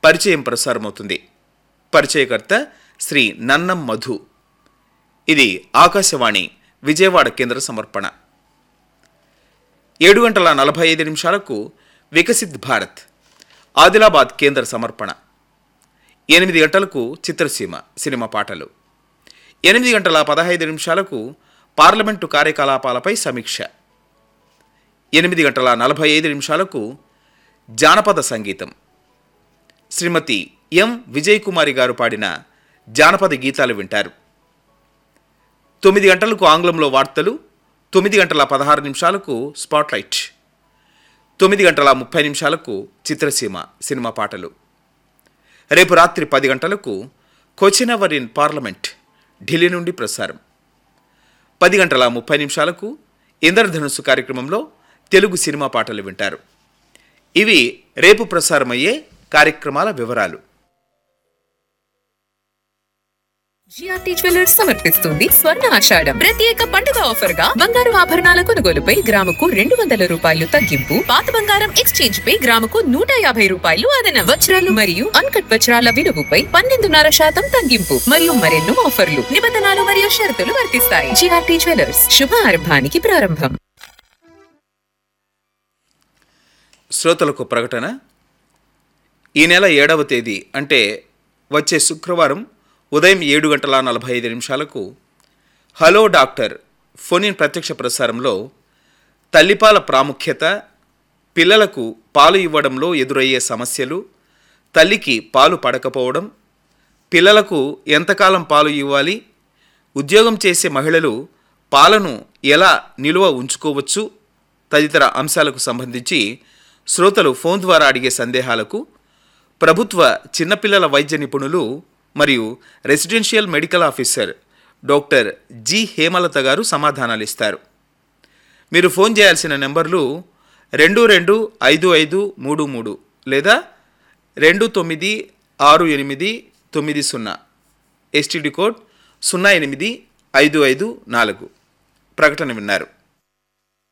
పరిచయం ప్రసారమవుతుంది పరిచయకర్త శ్రీ నన్నం మధు ఇది ఆకాశవాణి విజయవాడ కేంద్ర సమర్పణ ఏడు గంటల నలభై ఐదు నిమిషాలకు వికసిత్ భారత్ ఆదిలాబాద్ కేంద్ర సమర్పణ ఎనిమిది గంటలకు చిత్రసీమ సినిమా పాటలు ఎనిమిది గంటల పదహైదు నిమిషాలకు పార్లమెంటు కార్యకలాపాలపై సమీక్ష ఎనిమిది గంటల నలభై ఐదు నిమిషాలకు జానపద సంగీతం శ్రీమతి ఎం విజయ్ కుమారి గారు పాడిన జానపద గీతాలు వింటారు తొమ్మిది గంటలకు ఆంగ్లంలో వార్తలు తొమ్మిది గంటల పదహారు నిమిషాలకు స్పాట్లైట్ తొమ్మిది గంటల ముప్పై నిమిషాలకు చిత్రసీమ సినిమా పాటలు రేపు రాత్రి పది గంటలకు question hour in parliament Delhi నుండి ప్రసారం పది గంటల ముప్పై నిమిషాలకు ఇంద్రధనుస్సు కార్యక్రమంలో తెలుగు సినిమా పాటలు వింటారు ఇవి రేపు ప్రసారమయ్యే కార్యక్రమాల వివరాలు జిఆర్టీ జ్యువెలర్స్ సమర్పిస్తుంది స్వర్ణ ఆషాఢం ప్రత్యేక పండుగ ఆఫర్ గా బంగారు ఆభరణాల కొనుగోలుపై గ్రాముకు రెండు వందల రూపాయలు తగ్గింపు పాత బంగారం ఎక్స్చేంజ్ పై గ్రాముకు నూట యాభై రూపాయలు అదనం వజ్రాలు మరియు అన్కట్ వజ్రాల విలువపై పన్నెండున్నర శాతం తగ్గింపు మరియు మరెన్నో ఆఫర్లు నిబంధనలు మరియు షరతులు వర్తిస్తాయి జిఆర్టీ జ్యువెలర్స్ శుభారంభానికి ప్రారంభం శ్రోతలకు ప్రకటన ఈ నెల ఏడవ తేదీ అంటే వచ్చే శుక్రవారం ఉదయం ఏడు గంటల నలభై ఐదు నిమిషాలకు హలో డాక్టర్ ఫోన్ ఇన్ ప్రత్యక్ష ప్రసారంలో తల్లిపాల ప్రాముఖ్యత పిల్లలకు పాలు ఇవ్వడంలో ఎదురయ్యే సమస్యలు తల్లికి పాలు పడకపోవడం పిల్లలకు ఎంతకాలం పాలు ఇవ్వాలి ఉద్యోగం చేసే మహిళలు పాలను ఎలా నిలువ ఉంచుకోవచ్చు తదితర అంశాలకు సంబంధించి శ్రోతలు ఫోన్ ద్వారా అడిగే సందేహాలకు ప్రభుత్వ చిన్నపిల్లల వైద్య నిపుణులు మరియు residential medical officer doctor G Hemalatha garu సమాధానాలు ఇస్తారు మీరు ఫోన్ చేయాల్సిన నెంబర్లు రెండు రెండు ఐదు ఐదు మూడు మూడు లేదా రెండు తొమ్మిది ఆరు ఎనిమిది తొమ్మిది సున్నా ఎస్టీడీ కోడ్ సున్నా ఎనిమిది ఐదు ఐదు నాలుగు ప్రకటన విన్నారు